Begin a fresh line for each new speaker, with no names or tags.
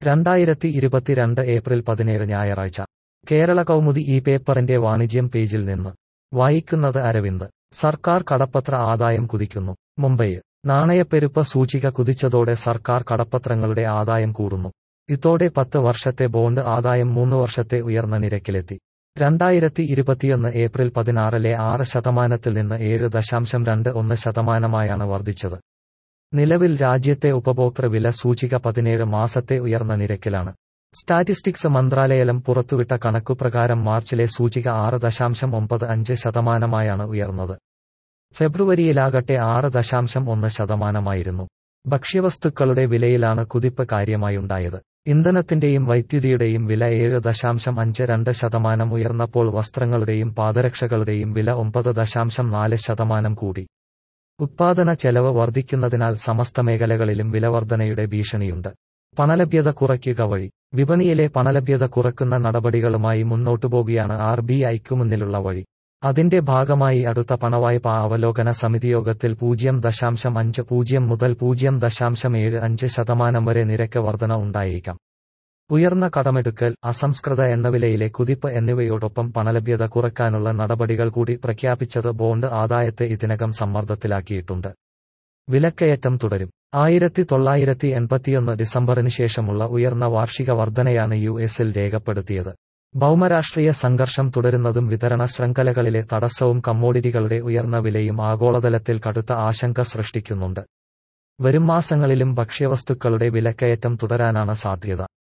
രണ്ടായിരത്തി ഇരുപത്തിരണ്ട് ഏപ്രിൽ പതിനേഴ് ഞായറാഴ്ച കേരള കൗമുദി ഈ പേപ്പറിന്റെ വാണിജ്യം പേജിൽ നിന്ന് വായിക്കുന്നത് അരവിന്ദ് സർക്കാർ കടപ്പത്ര ആദായം കുതിക്കുന്നു മുംബൈ നാണയപ്പെരുപ്പ സൂചിക കുതിച്ചതോടെ സർക്കാർ കടപ്പത്രങ്ങളുടെ ആദായം കൂടുന്നു ഇതോടെ പത്ത് വർഷത്തെ ബോണ്ട് ആദായം മൂന്ന് വർഷത്തെ ഉയർന്ന നിരക്കിലെത്തി രണ്ടായിരത്തി ഇരുപത്തിയൊന്ന് ഏപ്രിൽ പതിനാറിലെ ആറ് ശതമാനത്തിൽ നിന്ന് ഏഴ് ദശാംശം രണ്ട് ഒന്ന് ശതമാനമായാണ് വർദ്ധിച്ചത് നിലവിൽ രാജ്യത്തെ ഉപഭോക്തൃ വില സൂചിക പതിനേഴ് മാസത്തെ ഉയർന്ന നിരക്കിലാണ് സ്റ്റാറ്റിസ്റ്റിക്സ് മന്ത്രാലയം പുറത്തുവിട്ട കണക്കുപ്രകാരം മാർച്ചിലെ സൂചിക ആറ് ദശാംശം ഒമ്പത് അഞ്ച് ശതമാനമായാണ് ഉയർന്നത് ഫെബ്രുവരിയിലാകട്ടെ ആറ് ദശാംശം ഒന്ന് ശതമാനമായിരുന്നു ഭക്ഷ്യവസ്തുക്കളുടെ വിലയിലാണ് കുതിപ്പ് കാര്യമായുണ്ടായത് ഇന്ധനത്തിന്റെയും വൈദ്യുതിയുടെയും വില ഏഴ് ദശാംശം അഞ്ച് രണ്ട് ശതമാനം ഉയർന്നപ്പോൾ വസ്ത്രങ്ങളുടെയും പാദരക്ഷകളുടെയും വില ഒമ്പത് ദശാംശം നാല് ശതമാനം കൂടി ഉത്പാദന ചെലവ് വർദ്ധിക്കുന്നതിനാൽ സമസ്ത മേഖലകളിലും വിലവർധനയുടെ ഭീഷണിയുണ്ട് പണലഭ്യത കുറയ്ക്കുക വഴി വിപണിയിലെ പണലഭ്യത കുറക്കുന്ന നടപടികളുമായി മുന്നോട്ടുപോകുകയാണ് ആർ ബി ഐക്കു മുന്നിലുള്ള വഴി അതിന്റെ ഭാഗമായി അടുത്ത പണവായ്പാ അവലോകന സമിതിയോഗത്തിൽ പൂജ്യം ദശാംശം അഞ്ച് പൂജ്യം മുതൽ പൂജ്യം ദശാംശം ഏഴ് അഞ്ച് ശതമാനം വരെ നിരക്ക് വർധന ഉണ്ടായേക്കാം ഉയർന്ന കടമെടുക്കൽ അസംസ്കൃത എണ്ണവിലയിലെ കുതിപ്പ് എന്നിവയോടൊപ്പം പണലഭ്യത കുറയ്ക്കാനുള്ള നടപടികൾ കൂടി പ്രഖ്യാപിച്ചത് ബോണ്ട് ആദായത്തെ ഇതിനകം സമ്മർദ്ദത്തിലാക്കിയിട്ടുണ്ട് വിലക്കയറ്റം തുടരും ആയിരത്തി തൊള്ളായിരത്തി എൺപത്തിയൊന്ന് ഡിസംബറിന് ശേഷമുള്ള ഉയർന്ന വാർഷിക വർധനയാണ് യു എസിൽ രേഖപ്പെടുത്തിയത് ഭൗമരാഷ്ട്രീയ സംഘർഷം തുടരുന്നതും വിതരണ ശൃംഖലകളിലെ തടസ്സവും കമ്മോഡിറ്റികളുടെ ഉയർന്ന വിലയും ആഗോളതലത്തിൽ കടുത്ത ആശങ്ക സൃഷ്ടിക്കുന്നുണ്ട് വരും മാസങ്ങളിലും ഭക്ഷ്യവസ്തുക്കളുടെ വിലക്കയറ്റം തുടരാനാണ് സാധ്യത